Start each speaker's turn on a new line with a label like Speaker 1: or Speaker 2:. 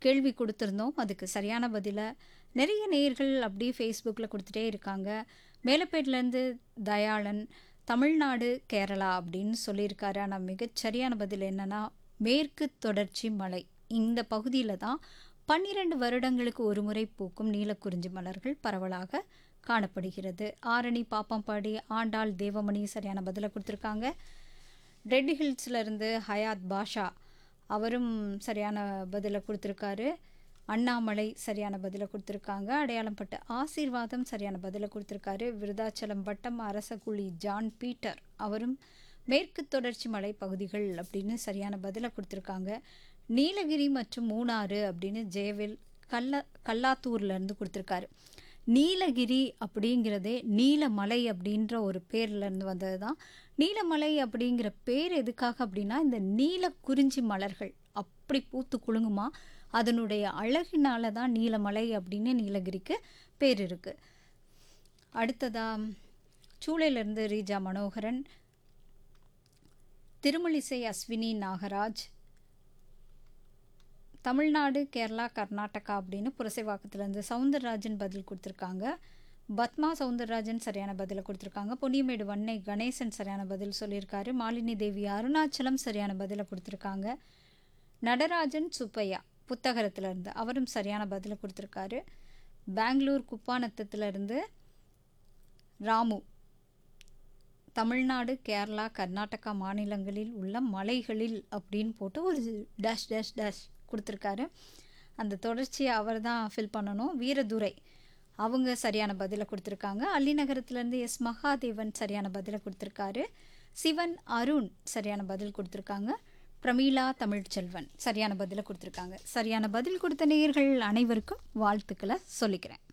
Speaker 1: கேள்வி கொடுத்துருந்தோம் அதுக்கு சரியான பதிலை நிறைய நேயர்கள் அப்படியே ஃபேஸ்புக்கில் கொடுத்துட்டே இருக்காங்க மேலப்பேட்லேருந்து தயாளன் தமிழ்நாடு கேரளா அப்படின்னு சொல்லியிருக்காரு ஆனால் மிகச்சரியான பதில் என்னன்னா மேற்கு தொடர்ச்சி மலை இந்த பகுதியில் தான் பன்னிரண்டு வருடங்களுக்கு ஒரு முறை பூக்கும் நீலக்குறிஞ்சி மலர்கள் பரவலாக காணப்படுகிறது ஆரணி பாப்பம்பாடி ஆண்டாள் தேவமணி சரியான பதிலை கொடுத்துருக்காங்க ரெட் ஹில்ஸ்ல இருந்து ஹயாத் பாஷா அவரும் சரியான பதிலை கொடுத்துருக்காரு அண்ணாமலை சரியான பதிலை கொடுத்துருக்காங்க அடையாளம்பட்ட ஆசீர்வாதம் சரியான பதிலை கொடுத்துருக்காரு விருதாச்சலம் வட்டம் அரசகுழி ஜான் பீட்டர் அவரும் மேற்கு தொடர்ச்சி மலை பகுதிகள் அப்படின்னு சரியான பதிலை கொடுத்துருக்காங்க நீலகிரி மற்றும் மூணாறு அப்படின்னு ஜெயவேல் கல்ல கல்லாத்தூர்லேருந்து கொடுத்துருக்காரு நீலகிரி அப்படிங்கிறதே நீலமலை அப்படின்ற ஒரு பேர்லேருந்து வந்தது தான் நீலமலை அப்படிங்கிற பேர் எதுக்காக அப்படின்னா இந்த நீல குறிஞ்சி மலர்கள் அப்படி பூத்து குலுங்குமா அதனுடைய அழகினால தான் நீலமலை அப்படின்னு நீலகிரிக்கு பேர் இருக்குது அடுத்ததா சூளையிலேருந்து ரீஜா மனோகரன் திருமலிசை அஸ்வினி நாகராஜ் தமிழ்நாடு கேரளா கர்நாடகா அப்படின்னு புரசைவாக்கத்துலேருந்து சவுந்தரராஜன் பதில் கொடுத்துருக்காங்க பத்மா சவுந்தரராஜன் சரியான பதிலை கொடுத்துருக்காங்க பொன்னியமேடு வன்னை கணேசன் சரியான பதில் சொல்லியிருக்காரு மாலினி தேவி அருணாச்சலம் சரியான பதிலை கொடுத்துருக்காங்க நடராஜன் சுப்பையா புத்தகரத்துலேருந்து அவரும் சரியான பதிலை கொடுத்துருக்காரு பெங்களூர் குப்பாநத்தத்துலேருந்து ராமு தமிழ்நாடு கேரளா கர்நாடகா மாநிலங்களில் உள்ள மலைகளில் அப்படின்னு போட்டு ஒரு டேஷ் டேஷ் டேஷ் கொடுத்துருக்காரு அந்த தொடர்ச்சியை அவர் தான் ஃபில் பண்ணணும் வீரதுரை அவங்க சரியான பதிலை கொடுத்துருக்காங்க அள்ளிநகரத்துலேருந்து எஸ் மகாதேவன் சரியான பதிலை கொடுத்துருக்காரு சிவன் அருண் சரியான பதில் கொடுத்துருக்காங்க பிரமீளா தமிழ்ச்செல்வன் சரியான பதிலை கொடுத்துருக்காங்க சரியான பதில் கொடுத்த நேயர்கள் அனைவருக்கும் வாழ்த்துக்களை சொல்லிக்கிறேன்